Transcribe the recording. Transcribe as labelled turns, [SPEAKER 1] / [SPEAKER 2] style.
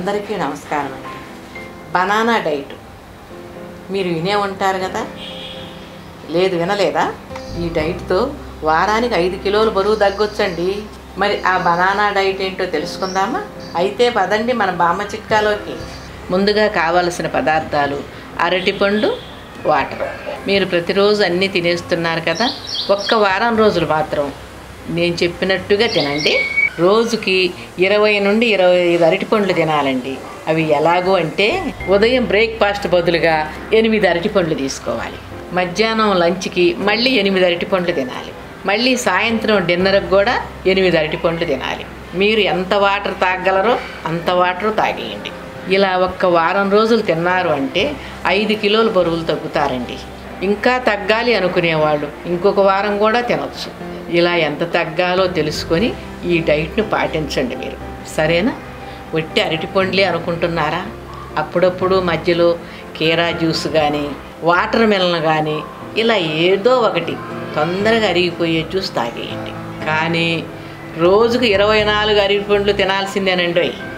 [SPEAKER 1] అందరికీ నమస్కారం అండి బనానా డైట్ మీరు వినే ఉంటారు కదా లేదు వినలేదా ఈ డైట్తో వారానికి ఐదు కిలోలు బరువు తగ్గొచ్చండి మరి ఆ బనానా డైట్ ఏంటో తెలుసుకుందామా అయితే పదండి మన బామ్మ చిట్కాలోకి ముందుగా కావలసిన పదార్థాలు అరటిపండు వాటర్ మీరు ప్రతిరోజు అన్నీ తినేస్తున్నారు కదా ఒక్క వారం రోజులు మాత్రం నేను చెప్పినట్టుగా తినండి రోజుకి ఇరవై నుండి ఇరవై ఐదు అరటిపండ్లు తినాలండి అవి ఎలాగో అంటే ఉదయం బ్రేక్ఫాస్ట్ బదులుగా ఎనిమిది అరటిపండ్లు తీసుకోవాలి మధ్యాహ్నం లంచ్కి మళ్ళీ ఎనిమిది అరటిపండ్లు తినాలి మళ్ళీ సాయంత్రం డిన్నర్కి కూడా ఎనిమిది అరటిపండ్లు తినాలి మీరు ఎంత వాటర్ తాగలరో అంత వాటర్ తాగేయండి ఇలా ఒక్క వారం రోజులు తిన్నారు అంటే ఐదు కిలోల బరువులు తగ్గుతారండి ఇంకా తగ్గాలి అనుకునేవాళ్ళు ఇంకొక వారం కూడా తినొచ్చు ఇలా ఎంత తగ్గాలో తెలుసుకొని ఈ డైట్ను పాటించండి మీరు సరేనా ఒట్టి అరటిపండ్లే అనుకుంటున్నారా అప్పుడప్పుడు మధ్యలో కీరా జ్యూస్ కానీ వాటర్ మిలన్ కానీ ఇలా ఏదో ఒకటి తొందరగా అరిగిపోయే జ్యూస్ తాగేయండి కానీ రోజుకు ఇరవై నాలుగు అరటిపండ్లు తినాల్సిందేనండి